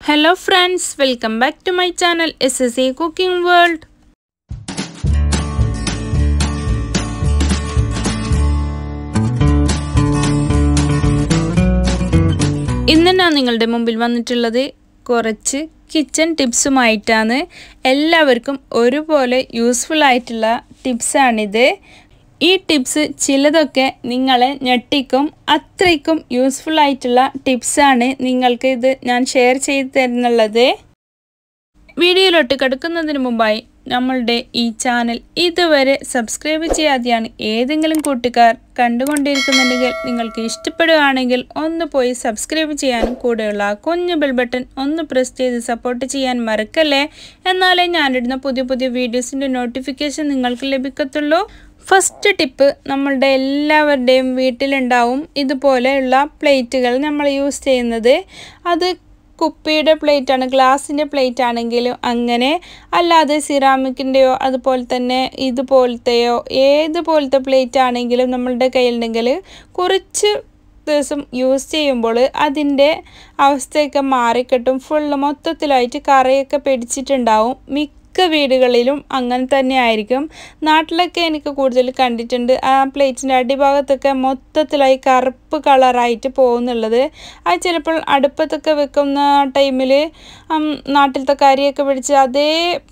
hello friends welcome back to my channel S S A cooking world ഇന്ന് ഞാൻ നിങ്ങളുടെ മുമ്പിൽ വന്നിട്ടുള്ളത് കുറച്ച് കിച്ചൺ ടിപ്സുമായിട്ടാണ് എല്ലാവർക്കും ഒരുപോലെ യൂസ്ഫുൾ ആയിട്ടുള്ള ടിപ്സാണിത് ഈ ടിപ്സ് ചിലതൊക്കെ നിങ്ങളെ ഞെട്ടിക്കും അത്രയ്ക്കും യൂസ്ഫുൾ ആയിട്ടുള്ള ടിപ്സാണ് നിങ്ങൾക്ക് ഇത് ഞാൻ ഷെയർ ചെയ്ത് തരുന്നുള്ളത് വീഡിയോയിലോട്ട് കിടക്കുന്നതിന് മുമ്പായി നമ്മളുടെ ഈ ചാനൽ ഇതുവരെ സബ്സ്ക്രൈബ് ചെയ്യാതെയാണ് ഏതെങ്കിലും കൂട്ടുകാർ കണ്ടുകൊണ്ടിരിക്കുന്നുണ്ടെങ്കിൽ നിങ്ങൾക്ക് ഇഷ്ടപ്പെടുകയാണെങ്കിൽ ഒന്ന് പോയി സബ്സ്ക്രൈബ് ചെയ്യാനും കൂടെയുള്ള ആ കുഞ്ഞു ബെൽ ബട്ടൺ ഒന്ന് പ്രസ് ചെയ്ത് സപ്പോർട്ട് ചെയ്യാൻ മറക്കല്ലേ എന്നാലേ ഞാനിടുന്ന പുതിയ പുതിയ വീഡിയോസിൻ്റെ നോട്ടിഫിക്കേഷൻ നിങ്ങൾക്ക് ലഭിക്കത്തുള്ളൂ ഫസ്റ്റ് ടിപ്പ് നമ്മളുടെ എല്ലാവരുടെയും വീട്ടിലുണ്ടാവും ഇതുപോലെയുള്ള പ്ലേറ്റുകൾ നമ്മൾ യൂസ് ചെയ്യുന്നത് അത് കുപ്പിയുടെ പ്ലേറ്റാണ് ഗ്ലാസിൻ്റെ പ്ലേറ്റ് ആണെങ്കിലും അങ്ങനെ അല്ലാതെ സിറാമിക്കിൻ്റെയോ അതുപോലെ തന്നെ ഇതുപോലത്തെയോ ഏതുപോലത്തെ പ്ലേറ്റ് ആണെങ്കിലും നമ്മളുടെ കയ്യിലുണ്ടെങ്കിൽ കുറച്ച് ദിവസം യൂസ് ചെയ്യുമ്പോൾ അതിൻ്റെ അവസ്ഥയൊക്കെ മാറിക്കിട്ടും ഫുള്ള് മൊത്തത്തിലായിട്ട് കറയൊക്കെ പിടിച്ചിട്ടുണ്ടാവും മിക്ക വീടുകളിലും അങ്ങനെ തന്നെ ആയിരിക്കും നാട്ടിലൊക്കെ എനിക്ക് കൂടുതൽ കണ്ടിട്ടുണ്ട് ആ പ്ലേറ്റിൻ്റെ അടിഭാഗത്തൊക്കെ മൊത്തത്തിലായി കറുപ്പ് കളറായിട്ട് പോകുന്നുള്ളത് അത് ചിലപ്പോൾ അടുപ്പത്തൊക്കെ വെക്കുന്ന ടൈമിൽ നാട്ടിലത്തെ കരിയൊക്കെ പിടിച്ച് അതേ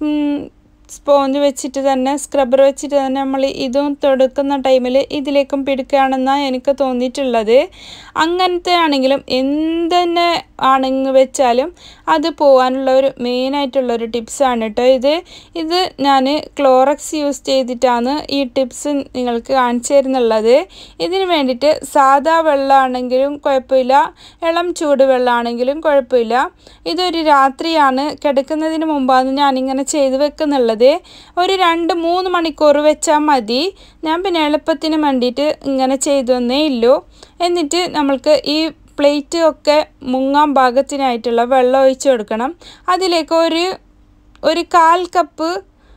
സ്പോഞ്ച് വെച്ചിട്ട് തന്നെ സ്ക്രബ്ബർ വെച്ചിട്ട് തന്നെ നമ്മൾ ഇതും തൊടുക്കുന്ന ടൈമിൽ ഇതിലേക്കും പിടിക്കുകയാണെന്നാണ് എനിക്ക് തോന്നിയിട്ടുള്ളത് അങ്ങനത്തെ ആണെങ്കിലും എന്തെന്നെ ആണെങ്കിൽ വെച്ചാലും അത് പോകാനുള്ള ഒരു മെയിനായിട്ടുള്ള ഒരു ടിപ്സാണ് കേട്ടോ ഇത് ഇത് ഞാൻ ക്ലോറക്സ് യൂസ് ചെയ്തിട്ടാണ് ഈ ടിപ്സ് നിങ്ങൾക്ക് കാണിച്ചു തരുന്നുള്ളത് ഇതിന് വേണ്ടിയിട്ട് സാധാ വെള്ളമാണെങ്കിലും കുഴപ്പമില്ല ഇളം ചൂട് വെള്ളമാണെങ്കിലും കുഴപ്പമില്ല ഇതൊരു രാത്രിയാണ് കിടക്കുന്നതിന് മുമ്പാണ് ഞാനിങ്ങനെ ചെയ്ത് വെക്കുന്നുള്ളത് ഒരു രണ്ട് മൂന്ന് മണിക്കൂർ വെച്ചാൽ മതി ഞാൻ പിന്നെ എളുപ്പത്തിന് വേണ്ടിയിട്ട് ഇങ്ങനെ ചെയ്തൊന്നേ ഇല്ലൂ എന്നിട്ട് നമ്മൾക്ക് ഈ പ്ലേറ്റ് ഒക്കെ മുങ്ങാൻ പാകത്തിനായിട്ടുള്ള വെള്ളം ഒഴിച്ച് കൊടുക്കണം അതിലേക്ക് ഒരു ഒരു കാൽ കപ്പ്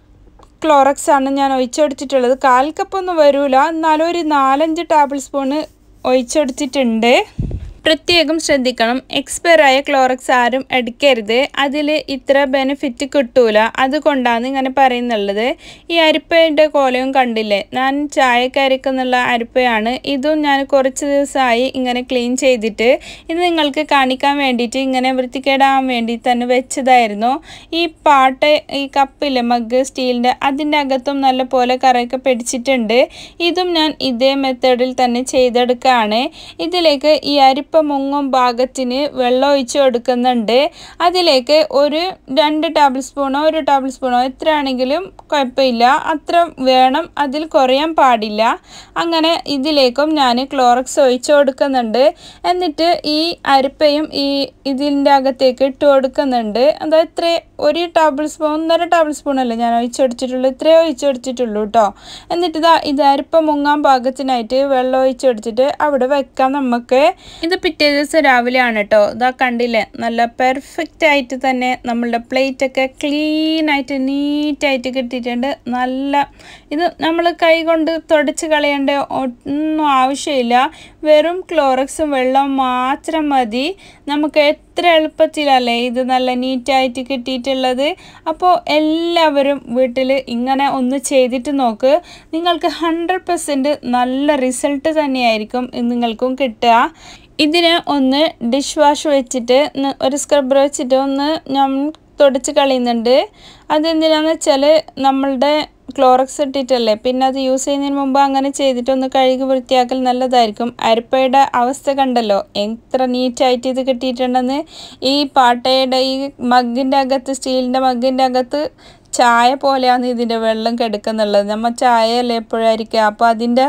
ക്ലോറക്സ് ആണ് ഞാൻ ഒഴിച്ചെടുത്തിട്ടുള്ളത് കാൽ കപ്പൊന്നും വരില്ല എന്നാലും ഒരു നാലഞ്ച് ടേബിൾ സ്പൂണ് ഒഴിച്ചെടുത്തിട്ടുണ്ട് പ്രത്യേകം ശ്രദ്ധിക്കണം എക്സ്പയർ ആയ ക്ലോറക്സ് ആരും എടുക്കരുത് അതിൽ ഇത്ര ബെനിഫിറ്റ് കിട്ടൂല അതുകൊണ്ടാണ് ഇങ്ങനെ പറയുന്നുള്ളത് ഈ അരിപ്പയുടെ കോലയും കണ്ടില്ലേ ഞാൻ ചായക്ക് അരിക്കുന്നുള്ള അരിപ്പയാണ് ഇതും ഞാൻ കുറച്ച് ദിവസമായി ഇങ്ങനെ ക്ലീൻ ചെയ്തിട്ട് ഇത് നിങ്ങൾക്ക് കാണിക്കാൻ വേണ്ടിയിട്ട് ഇങ്ങനെ വൃത്തിക്കേടാൻ വേണ്ടി തന്നെ വെച്ചതായിരുന്നു ഈ പാട്ട് ഈ കപ്പില്ലേ മഗ് സ്റ്റീലിൻ്റെ അതിൻ്റെ അകത്തും നല്ല പോലെ കറയൊക്കെ പിടിച്ചിട്ടുണ്ട് ഇതും ഞാൻ ഇതേ മെത്തേഡിൽ തന്നെ ചെയ്തെടുക്കുകയാണ് ഇതിലേക്ക് ഈ അരിപ്പ മുങ്ങും ഭാഗത്തിന് വെള്ളം ഒഴിച്ച് കൊടുക്കുന്നുണ്ട് അതിലേക്ക് ഒരു രണ്ട് ടേബിൾ സ്പൂണോ ഒരു ടേബിൾ സ്പൂണോ എത്രയാണെങ്കിലും കുഴപ്പമില്ല അത്ര വേണം അതിൽ കുറയാൻ പാടില്ല അങ്ങനെ ഇതിലേക്കും ഞാൻ ക്ലോറക്സ് ഒഴിച്ച് കൊടുക്കുന്നുണ്ട് എന്നിട്ട് ഈ അരിപ്പയും ഈ ഇതിൻ്റെ അകത്തേക്ക് ഇട്ട് കൊടുക്കുന്നുണ്ട് അത് എത്ര ഒരു ടേബിൾ സ്പൂൺ ഒന്നര ടേബിൾ സ്പൂണല്ലേ ഞാൻ ഒഴിച്ചെടുത്തിട്ടുള്ളൂ ഇത്രയേ ഒഴിച്ചെടുത്തിട്ടുള്ളൂ കേട്ടോ എന്നിട്ട് ഇതാ ഇത് അരിപ്പ മുങ്ങാൻ പാകത്തിനായിട്ട് വെള്ളം ഒഴിച്ചെടുത്തിട്ട് അവിടെ വെക്കാം നമുക്ക് ഇത് പിറ്റേ ദിവസം രാവിലെയാണ് കേട്ടോ ഇതാ കണ്ടില്ലേ നല്ല പെർഫെക്റ്റ് ആയിട്ട് തന്നെ നമ്മളുടെ പ്ലേറ്റ് ഒക്കെ ക്ലീൻ ആയിട്ട് നീറ്റായിട്ട് കിട്ടിയിട്ടുണ്ട് നല്ല ഇത് നമ്മൾ കൈ കൊണ്ട് തുടച്ച് കളയേണ്ട ഒന്നും ആവശ്യമില്ല വെറും ക്ലോറക്സും വെള്ളവും മാത്രം മതി നമുക്ക് എത്ര എളുപ്പത്തിലല്ലേ ഇത് നല്ല നീറ്റായിട്ട് കിട്ടിയിട്ടുള്ളത് അപ്പോൾ എല്ലാവരും വീട്ടിൽ ഇങ്ങനെ ഒന്ന് ചെയ്തിട്ട് നോക്ക് നിങ്ങൾക്ക് ഹൺഡ്രഡ് പെർസെൻറ്റ് നല്ല റിസൾട്ട് തന്നെയായിരിക്കും നിങ്ങൾക്കും കിട്ടുക ഇതിന് ഒന്ന് ഡിഷ് വാഷ് വെച്ചിട്ട് ഒരു സ്ക്രബ്ബർ വെച്ചിട്ട് ഒന്ന് ഞാൻ തുടച്ച് കളയുന്നുണ്ട് അതെന്തിനാന്ന് വെച്ചാൽ നമ്മളുടെ ക്ലോറക്സ് ഇട്ടിട്ടല്ലേ പിന്നെ അത് യൂസ് ചെയ്യുന്നതിന് മുമ്പ് അങ്ങനെ ചെയ്തിട്ട് ഒന്ന് കഴുകി വൃത്തിയാക്കൽ നല്ലതായിരിക്കും അരിപ്പയുടെ അവസ്ഥ കണ്ടല്ലോ എത്ര നീറ്റായിട്ട് ഇത് കിട്ടിയിട്ടുണ്ടെന്ന് ഈ പാട്ടയുടെ ഈ മഗ്ഗിൻ്റെ അകത്ത് സ്റ്റീലിൻ്റെ മഗ്ഗിൻ്റെ അകത്ത് ചായ പോലെയാണ് ഇതിൻ്റെ വെള്ളം കെടുക്കുന്നുള്ളത് നമ്മൾ ചായ അല്ലേ എപ്പോഴായിരിക്കുക അപ്പോൾ അതിൻ്റെ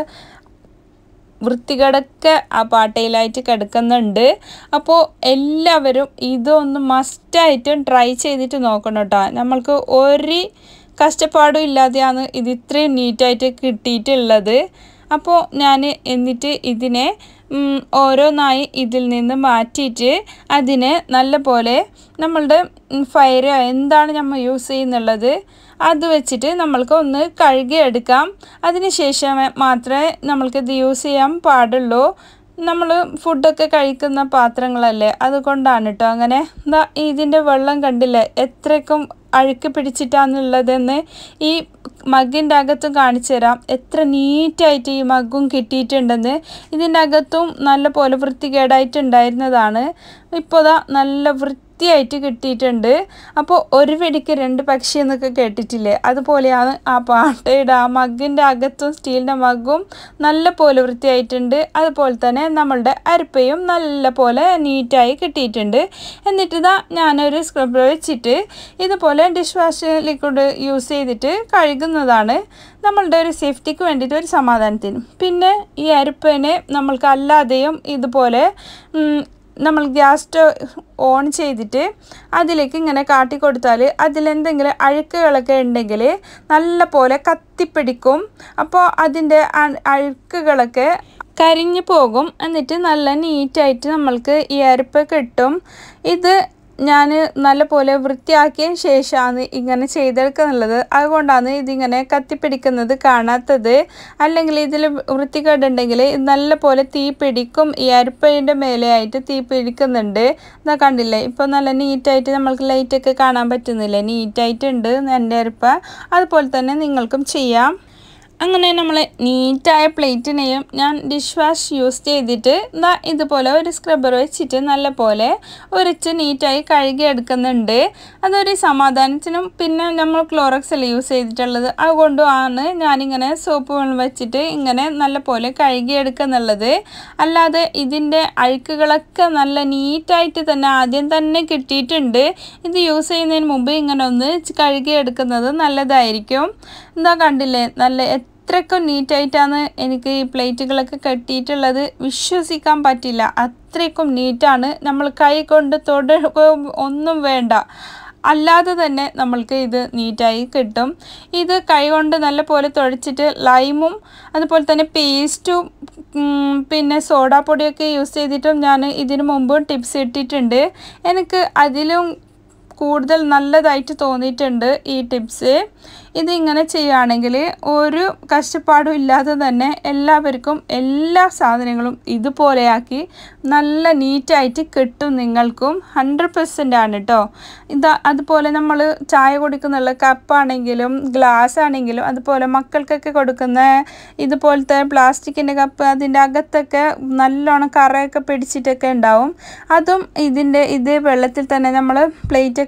വൃത്തികേടൊക്കെ ആ പാട്ടയിലായിട്ട് കിടക്കുന്നുണ്ട് അപ്പോൾ എല്ലാവരും ഇതൊന്ന് മസ്റ്റായിട്ടും ട്രൈ ചെയ്തിട്ട് നോക്കണം കേട്ടോ നമ്മൾക്ക് ഒരു കഷ്ടപ്പാടും ഇല്ലാതെയാണ് ഇത് ഇത്രയും നീറ്റായിട്ട് കിട്ടിയിട്ടുള്ളത് അപ്പോൾ ഞാൻ എന്നിട്ട് ഇതിനെ ഓരോന്നായി ഇതിൽ നിന്ന് മാറ്റിയിട്ട് അതിനെ നല്ല പോലെ നമ്മളുടെ ഫയർ എന്താണ് നമ്മൾ യൂസ് ചെയ്യുന്നുള്ളത് അത് വെച്ചിട്ട് നമ്മൾക്ക് ഒന്ന് കഴുകി എടുക്കാം അതിന് ശേഷം മാത്രമേ നമ്മൾക്കിത് യൂസ് ചെയ്യാൻ പാടുള്ളൂ നമ്മൾ ഫുഡൊക്കെ കഴിക്കുന്ന പാത്രങ്ങളല്ലേ അതുകൊണ്ടാണ് കേട്ടോ അങ്ങനെ എന്താ ഇതിൻ്റെ വെള്ളം കണ്ടില്ലേ എത്രയ്ക്കും അഴുക്ക് പിടിച്ചിട്ടാന്നുള്ളതെന്ന് ഈ മഗ്ഗിൻ്റെ അകത്തും കാണിച്ചു തരാം എത്ര നീറ്റായിട്ട് ഈ മഗ്ഗും കിട്ടിയിട്ടുണ്ടെന്ന് ഇതിൻ്റെ അകത്തും നല്ല പോലെ വൃത്തികേടായിട്ടുണ്ടായിരുന്നതാണ് ഇപ്പോൾ ദാ നല്ല വൃത്തിയായിട്ട് കിട്ടിയിട്ടുണ്ട് അപ്പോൾ ഒരു വെടിക്ക് രണ്ട് പക്ഷി എന്നൊക്കെ കേട്ടിട്ടില്ലേ അതുപോലെയാണ് ആ പാട്ടയുടെ ആ മഗ്ഗിൻ്റെ അകത്തും സ്റ്റീലിൻ്റെ മഗ്ഗും നല്ല പോലെ വൃത്തിയായിട്ടുണ്ട് അതുപോലെ തന്നെ നമ്മളുടെ അരിപ്പയും നല്ല പോലെ നീറ്റായി കിട്ടിയിട്ടുണ്ട് എന്നിട്ട് ഇതാ ഞാനൊരു സ്ക്രബർ വെച്ചിട്ട് ഇതുപോലെ ഡിഷ് വാഷ് ലിക്വിഡ് യൂസ് ചെയ്തിട്ട് കഴുകുന്നതാണ് നമ്മളുടെ ഒരു സേഫ്റ്റിക്ക് വേണ്ടിയിട്ട് ഒരു സമാധാനത്തിനും പിന്നെ ഈ അരിപ്പനെ നമ്മൾക്ക് അല്ലാതെയും ഇതുപോലെ നമ്മൾ ഗ്യാസ് സ്റ്റവ് ഓൺ ചെയ്തിട്ട് അതിലേക്ക് ഇങ്ങനെ കാട്ടി കൊടുത്താൽ അതിലെന്തെങ്കിലും അഴുക്കുകളൊക്കെ ഉണ്ടെങ്കിൽ നല്ല പോലെ കത്തിപ്പിടിക്കും അപ്പോൾ അതിൻ്റെ അഴുക്കുകളൊക്കെ കരിഞ്ഞു പോകും എന്നിട്ട് നല്ല നീറ്റായിട്ട് നമ്മൾക്ക് ഈ അരിപ്പ് കിട്ടും ഇത് ഞാൻ നല്ല പോലെ വൃത്തിയാക്കിയ ശേഷമാണ് ഇങ്ങനെ ചെയ്തെടുക്കുന്നുള്ളത് അതുകൊണ്ടാണ് ഇതിങ്ങനെ കത്തിപ്പിടിക്കുന്നത് കാണാത്തത് അല്ലെങ്കിൽ ഇതിൽ വൃത്തികേടുണ്ടെങ്കിൽ നല്ല പോലെ തീ പിടിക്കും ഈ അരിപ്പയുടെ മേലെയായിട്ട് തീ പിടിക്കുന്നുണ്ട് എന്നാ കണ്ടില്ലേ ഇപ്പോൾ നല്ല നീറ്റായിട്ട് നമ്മൾക്ക് ലൈറ്റൊക്കെ കാണാൻ പറ്റുന്നില്ലേ നീറ്റായിട്ടുണ്ട് എൻ്റെ അരിപ്പ അതുപോലെ തന്നെ നിങ്ങൾക്കും ചെയ്യാം അങ്ങനെ നമ്മൾ നീറ്റായ പ്ലേറ്റിനെയും ഞാൻ ഡിഷ് വാഷ് യൂസ് ചെയ്തിട്ട് എന്താ ഇതുപോലെ ഒരു സ്ക്രബ്ബർ വെച്ചിട്ട് നല്ല പോലെ ഉരച്ച് നീറ്റായി കഴുകി എടുക്കുന്നുണ്ട് അതൊരു സമാധാനത്തിനും പിന്നെ നമ്മൾ ക്ലോറക്സ് അല്ലേ യൂസ് ചെയ്തിട്ടുള്ളത് അതുകൊണ്ടുമാണ് ഞാനിങ്ങനെ സോപ്പ് വെള്ളം വെച്ചിട്ട് ഇങ്ങനെ നല്ല പോലെ കഴുകി എടുക്കുന്നുള്ളത് അല്ലാതെ ഇതിൻ്റെ അഴുക്കുകളൊക്കെ നല്ല നീറ്റായിട്ട് തന്നെ ആദ്യം തന്നെ കിട്ടിയിട്ടുണ്ട് ഇത് യൂസ് ചെയ്യുന്നതിന് മുമ്പ് ഇങ്ങനെ ഒന്ന് കഴുകി എടുക്കുന്നത് നല്ലതായിരിക്കും എന്താ കണ്ടില്ലേ നല്ല അത്രയ്ക്കും നീറ്റായിട്ടാണ് എനിക്ക് ഈ പ്ലേറ്റുകളൊക്കെ കെട്ടിയിട്ടുള്ളത് വിശ്വസിക്കാൻ പറ്റില്ല അത്രയ്ക്കും നീറ്റാണ് നമ്മൾ കൈ കൊണ്ട് തൊട ഒന്നും വേണ്ട അല്ലാതെ തന്നെ നമ്മൾക്ക് ഇത് നീറ്റായി കിട്ടും ഇത് കൈ കൊണ്ട് നല്ല പോലെ തുഴച്ചിട്ട് ലൈമും അതുപോലെ തന്നെ പേസ്റ്റും പിന്നെ സോഡാപ്പൊടിയൊക്കെ യൂസ് ചെയ്തിട്ടും ഞാൻ ഇതിനു മുമ്പ് ടിപ്സ് ഇട്ടിട്ടുണ്ട് എനിക്ക് അതിലും കൂടുതൽ നല്ലതായിട്ട് തോന്നിയിട്ടുണ്ട് ഈ ടിപ്സ് ഇതിങ്ങനെ ചെയ്യുകയാണെങ്കിൽ ഒരു കഷ്ടപ്പാടും ഇല്ലാതെ തന്നെ എല്ലാവർക്കും എല്ലാ സാധനങ്ങളും ഇതുപോലെയാക്കി നല്ല നീറ്റായിട്ട് കിട്ടും നിങ്ങൾക്കും ഹൺഡ്രഡ് പെർസെൻ്റ് ആണ് കേട്ടോ ഇതാ അതുപോലെ നമ്മൾ ചായ കുടിക്കുന്നുള്ള കപ്പാണെങ്കിലും ഗ്ലാസ് ആണെങ്കിലും അതുപോലെ മക്കൾക്കൊക്കെ കൊടുക്കുന്ന ഇതുപോലത്തെ പ്ലാസ്റ്റിക്കിൻ്റെ കപ്പ് അതിൻ്റെ അകത്തൊക്കെ നല്ലോണം കറയൊക്കെ പിടിച്ചിട്ടൊക്കെ ഉണ്ടാവും അതും ഇതിൻ്റെ ഇത് വെള്ളത്തിൽ തന്നെ നമ്മൾ പ്ലേറ്റൊക്കെ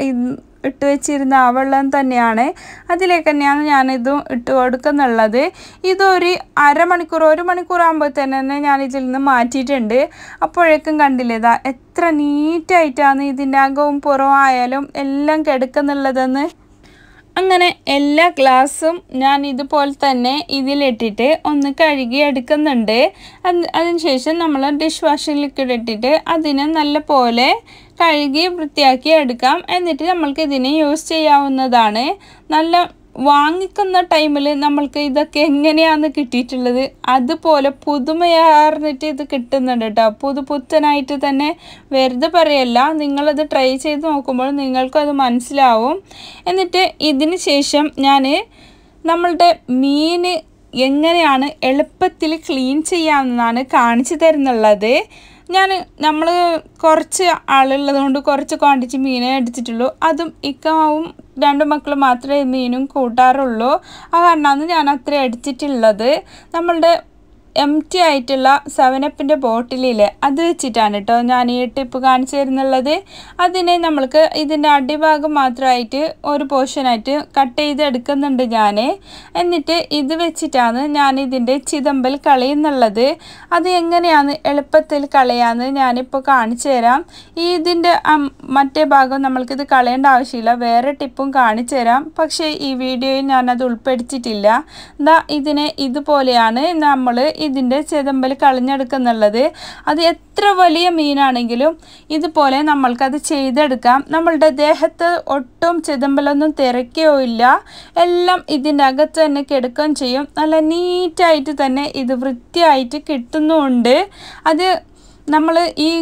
ഇട്ട് വെച്ചിരുന്ന ആ വെള്ളം തന്നെയാണ് അതിലേക്ക് തന്നെയാണ് ഞാനിതും ഇട്ട് കൊടുക്കുന്നുള്ളത് ഇതൊരു അരമണിക്കൂർ ഒരു മണിക്കൂർ ആകുമ്പോൾ തന്നെ ഞാൻ ഇതിൽ നിന്ന് മാറ്റിയിട്ടുണ്ട് അപ്പോഴേക്കും കണ്ടില്ലേ ഇതാ എത്ര നീറ്റായിട്ടാണ് ഇതിൻ്റെ അകവും പുറവും ആയാലും എല്ലാം കിടക്കുന്നുള്ളതെന്ന് അങ്ങനെ എല്ലാ ഗ്ലാസും ഞാൻ ഇതുപോലെ തന്നെ ഇതിലിട്ടിട്ട് ഒന്ന് കഴുകി എടുക്കുന്നുണ്ട് അതിനുശേഷം നമ്മൾ ഡിഷ് വാഷിംഗ് ലിക്വിഡ് ഇട്ടിട്ട് അതിനെ നല്ല പോലെ കഴുകി വൃത്തിയാക്കി എടുക്കാം എന്നിട്ട് നമ്മൾക്ക് ഇതിനെ യൂസ് ചെയ്യാവുന്നതാണ് നല്ല വാങ്ങിക്കുന്ന ടൈമിൽ നമ്മൾക്ക് ഇതൊക്കെ എങ്ങനെയാണ് കിട്ടിയിട്ടുള്ളത് അതുപോലെ പുതുമയാർന്നിട്ട് ഇത് കിട്ടുന്നുണ്ട് കേട്ടോ പുതു പുത്തനായിട്ട് തന്നെ വെറുതെ പറയല്ല നിങ്ങളത് ട്രൈ ചെയ്ത് നോക്കുമ്പോൾ നിങ്ങൾക്കും അത് മനസ്സിലാവും എന്നിട്ട് ഇതിന് ശേഷം ഞാൻ നമ്മളുടെ മീൻ എങ്ങനെയാണ് എളുപ്പത്തിൽ ക്ലീൻ ചെയ്യാമെന്നാണ് കാണിച്ചു തരുന്നുള്ളത് ഞാൻ നമ്മൾ കുറച്ച് ആളുള്ളത് കൊണ്ട് കുറച്ച് ക്വാണ്ടിറ്റി മീനേ എടുത്തിട്ടുള്ളൂ അതും ഇക്കാവും രണ്ട് മക്കൾ മാത്രമേ മീനും കൂട്ടാറുള്ളൂ ആ കാരണമാണ് ഞാൻ അത്ര എടുത്തിട്ടുള്ളത് നമ്മളുടെ എം ടി ആയിട്ടുള്ള സെവനപ്പിൻ്റെ ബോട്ടിലില്ലേ അത് വെച്ചിട്ടാണ് കേട്ടോ ഞാൻ ഈ ടിപ്പ് കാണിച്ചു തരുന്നുള്ളത് അതിനെ നമ്മൾക്ക് ഇതിൻ്റെ അടിഭാഗം മാത്രമായിട്ട് ഒരു പോർഷനായിട്ട് കട്ട് ചെയ്ത് എടുക്കുന്നുണ്ട് ഞാൻ എന്നിട്ട് ഇത് വെച്ചിട്ടാണ് ഞാൻ ഇതിൻ്റെ ചിതമ്പൽ കളയുന്നുള്ളത് അത് എങ്ങനെയാണ് എളുപ്പത്തിൽ കളയാന്ന് ഞാനിപ്പോൾ കാണിച്ചു തരാം ഈ ഇതിൻ്റെ മറ്റേ ഭാഗം നമ്മൾക്കിത് കളയേണ്ട ആവശ്യമില്ല വേറെ ടിപ്പും കാണിച്ചു തരാം പക്ഷേ ഈ വീഡിയോയിൽ ഞാനത് ഉൾപ്പെടുത്തിയിട്ടില്ല എന്താ ഇതിനെ ഇതുപോലെയാണ് നമ്മൾ ഇതിൻ്റെ ചെതമ്പൽ കളഞ്ഞെടുക്കുന്നുള്ളത് അത് എത്ര വലിയ മീനാണെങ്കിലും ഇതുപോലെ നമ്മൾക്കത് ചെയ്തെടുക്കാം നമ്മളുടെ ദേഹത്ത് ഒട്ടും ചെതമ്പലൊന്നും തിരക്കുകയോ ഇല്ല എല്ലാം ഇതിൻ്റെ അകത്ത് തന്നെ കിടക്കുകയും ചെയ്യും നല്ല നീറ്റായിട്ട് തന്നെ ഇത് വൃത്തിയായിട്ട് കിട്ടുന്നുമുണ്ട് അത് നമ്മൾ ഈ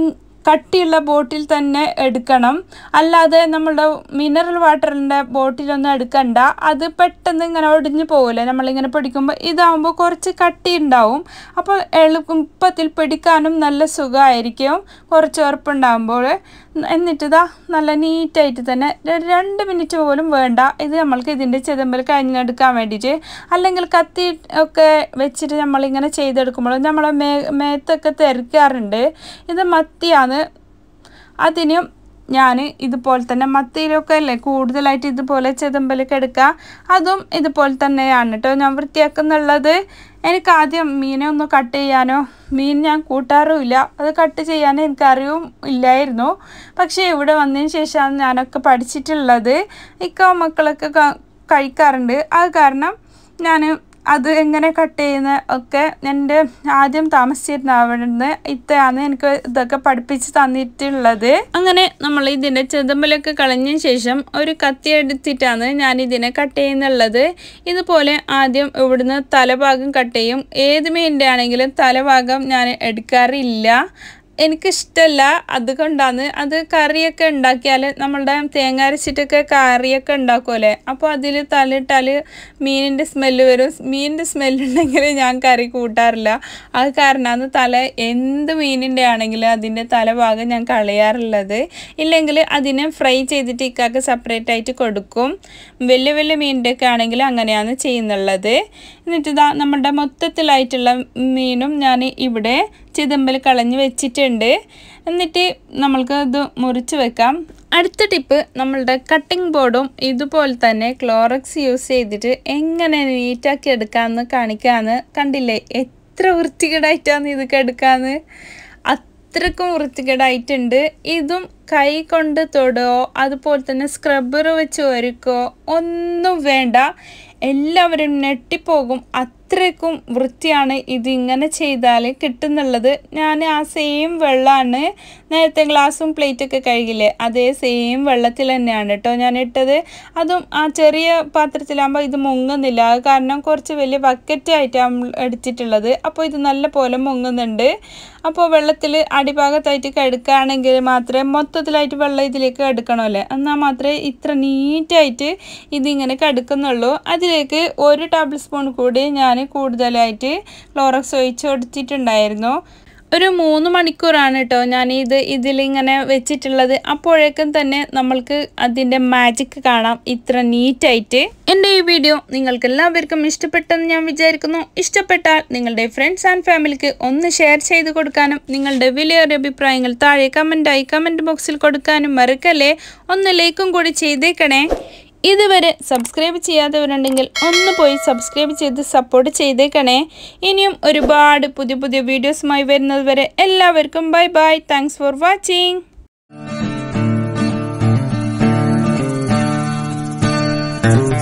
കട്ടിയുള്ള ബോട്ടിൽ തന്നെ എടുക്കണം അല്ലാതെ നമ്മളുടെ മിനറൽ വാട്ടറിൻ്റെ ബോട്ടിലൊന്നും എടുക്കണ്ട അത് പെട്ടെന്ന് ഇങ്ങനെ ഒടിഞ്ഞു പോകില്ല നമ്മളിങ്ങനെ പിടിക്കുമ്പോൾ ഇതാകുമ്പോൾ കുറച്ച് കട്ടി ഉണ്ടാവും അപ്പോൾ എളുപ്പത്തിൽ പിടിക്കാനും നല്ല സുഖമായിരിക്കും കുറച്ച് ഉറപ്പുണ്ടാകുമ്പോൾ എന്നിട്ട് ഇതാ നല്ല നീറ്റായിട്ട് തന്നെ രണ്ട് മിനിറ്റ് പോലും വേണ്ട ഇത് നമ്മൾക്ക് ഇതിൻ്റെ ചെതമ്പൽ കഴിഞ്ഞെടുക്കാൻ വേണ്ടിയിട്ട് അല്ലെങ്കിൽ കത്തി ഒക്കെ വെച്ചിട്ട് നമ്മളിങ്ങനെ ചെയ്തെടുക്കുമ്പോൾ നമ്മളെ മേ മേത്തൊക്കെ തെറിക്കാറുണ്ട് ഇത് മത്തിയാണ് അതിനും ഞാൻ ഇതുപോലെ തന്നെ മത്തിയിലൊക്കെ അല്ലേ കൂടുതലായിട്ട് ഇതുപോലെ ചെതമ്പലൊക്കെ എടുക്കുക അതും ഇതുപോലെ തന്നെയാണ് കേട്ടോ ഞാൻ വൃത്തിയാക്കുന്നുള്ളത് എനിക്ക് ആദ്യം മീനെ ഒന്ന് കട്ട് ചെയ്യാനോ മീൻ ഞാൻ കൂട്ടാറുമില്ല അത് കട്ട് ചെയ്യാൻ എനിക്കറിയും ഇല്ലായിരുന്നു പക്ഷേ ഇവിടെ വന്നതിന് ശേഷമാണ് ഞാനൊക്കെ പഠിച്ചിട്ടുള്ളത് ഇക്ക മക്കളൊക്കെ കഴിക്കാറുണ്ട് അത് കാരണം ഞാൻ അത് എങ്ങനെ കട്ട് ചെയ്യുന്ന ഒക്കെ എൻ്റെ ആദ്യം താമസിച്ചിരുന്ന അവിടുന്ന് ഇത്തയാണ് എനിക്ക് ഇതൊക്കെ പഠിപ്പിച്ച് തന്നിട്ടുള്ളത് അങ്ങനെ നമ്മൾ ഇതിൻ്റെ ചെതമ്പലൊക്കെ കളഞ്ഞ ശേഷം ഒരു കത്തി എടുത്തിട്ടാണ് ഞാൻ ഇതിനെ കട്ട് ചെയ്യുന്നുള്ളത് ഇതുപോലെ ആദ്യം ഇവിടുന്ന് തലഭാഗം കട്ട് ചെയ്യും ഏത് മീനിൻ്റെ ആണെങ്കിലും തലഭാഗം ഞാൻ എടുക്കാറില്ല എനിക്കിഷ്ടമല്ല അതുകൊണ്ടാണ് അത് കറിയൊക്കെ ഉണ്ടാക്കിയാൽ നമ്മളുടെ തേങ്ങ അരച്ചിട്ടൊക്കെ കറിയൊക്കെ ഉണ്ടാക്കുമല്ലേ അപ്പോൾ അതിൽ തലയിട്ടാൽ മീനിൻ്റെ സ്മെല്ല് വരും മീനിൻ്റെ സ്മെല്ലുണ്ടെങ്കിൽ ഞാൻ കറി കൂട്ടാറില്ല അത് കാരണമാണ് തല എന്ത് മീനിൻ്റെ ആണെങ്കിലും അതിൻ്റെ തലഭാഗം ഞാൻ കളയാറുള്ളത് ഇല്ലെങ്കിൽ അതിനെ ഫ്രൈ ചെയ്തിട്ട് ഇക്കാക്ക് സെപ്പറേറ്റ് ആയിട്ട് കൊടുക്കും വലിയ വലിയ മീനിൻ്റെ ഒക്കെ ആണെങ്കിൽ അങ്ങനെയാണ് ചെയ്യുന്നുള്ളത് എന്നിട്ട് ഇതാ നമ്മുടെ മൊത്തത്തിലായിട്ടുള്ള മീനും ഞാൻ ഇവിടെ ചിതമ്പൽ കളഞ്ഞ് വെച്ചിട്ടുണ്ട് എന്നിട്ട് നമ്മൾക്ക് ഇത് മുറിച്ച് വെക്കാം അടുത്ത ടിപ്പ് നമ്മളുടെ കട്ടിംഗ് ബോർഡും ഇതുപോലെ തന്നെ ക്ലോറക്സ് യൂസ് ചെയ്തിട്ട് എങ്ങനെ നീറ്റാക്കി എടുക്കാമെന്ന് കാണിക്കാമെന്ന് കണ്ടില്ലേ എത്ര വൃത്തികേടായിട്ടാണ് ഇതൊക്കെ എടുക്കാമെന്ന് അത്രക്കും വൃത്തികേടായിട്ടുണ്ട് ഇതും കൈ കൊണ്ട് തൊടുകയോ അതുപോലെ തന്നെ സ്ക്രബ്ബർ വെച്ച് ഒരുക്കോ ഒന്നും വേണ്ട എല്ലാവരും ഞെട്ടിപ്പോകും അത്രയ്ക്കും വൃത്തിയാണ് ഇതിങ്ങനെ ചെയ്താൽ കിട്ടുന്നുള്ളത് ഞാൻ ആ സെയിം വെള്ളമാണ് നേരത്തെ ഗ്ലാസും പ്ലേറ്റൊക്കെ കഴുകില്ലേ അതേ സെയിം വെള്ളത്തിൽ തന്നെയാണ് കേട്ടോ ഞാൻ ഇട്ടത് അതും ആ ചെറിയ പാത്രത്തിലാകുമ്പോൾ ഇത് മുങ്ങുന്നില്ല അത് കാരണം കുറച്ച് വലിയ ബക്കറ്റായിട്ടാണ് എടുത്തിട്ടുള്ളത് അപ്പോൾ ഇത് നല്ല പോലെ മുങ്ങുന്നുണ്ട് അപ്പോൾ വെള്ളത്തിൽ അടിഭാഗത്തായിട്ട് കെടുക്കുകയാണെങ്കിൽ മാത്രമേ മൊത്തത്തിലായിട്ട് വെള്ളം ഇതിലേക്ക് എടുക്കണമല്ലേ എന്നാൽ മാത്രമേ ഇത്ര നീറ്റായിട്ട് ഇതിങ്ങനെ കെടുക്കുന്നുള്ളൂ അതിലേക്ക് ഒരു ടേബിൾ സ്പൂൺ കൂടി ഞാൻ കൂടുതലായിട്ട് ക്ലോറക്സ് ഒഴിച്ച് കൊടുത്തിട്ടുണ്ടായിരുന്നു ഒരു മൂന്ന് മണിക്കൂറാണ് കേട്ടോ ഞാൻ ഇത് ഇതിലിങ്ങനെ വെച്ചിട്ടുള്ളത് അപ്പോഴേക്കും തന്നെ നമ്മൾക്ക് അതിൻ്റെ മാജിക് കാണാം ഇത്ര നീറ്റായിട്ട് എൻ്റെ ഈ വീഡിയോ നിങ്ങൾക്ക് എല്ലാവർക്കും ഇഷ്ടപ്പെട്ടെന്ന് ഞാൻ വിചാരിക്കുന്നു ഇഷ്ടപ്പെട്ടാൽ നിങ്ങളുടെ ഫ്രണ്ട്സ് ആൻഡ് ഫാമിലിക്ക് ഒന്ന് ഷെയർ ചെയ്ത് കൊടുക്കാനും നിങ്ങളുടെ വിലയേറിയ അഭിപ്രായങ്ങൾ താഴെ കമൻറ്റായി കമൻറ്റ് ബോക്സിൽ കൊടുക്കാനും മറക്കല്ലേ ഒന്ന് ലൈക്കും കൂടി ചെയ്തേക്കണേ ഇതുവരെ സബ്സ്ക്രൈബ് ചെയ്യാത്തവരുണ്ടെങ്കിൽ ഒന്ന് പോയി സബ്സ്ക്രൈബ് ചെയ്ത് സപ്പോർട്ട് ചെയ്തേക്കണേ ഇനിയും ഒരുപാട് പുതിയ പുതിയ വീഡിയോസുമായി വരുന്നത് വരെ എല്ലാവർക്കും bye bye thanks for watching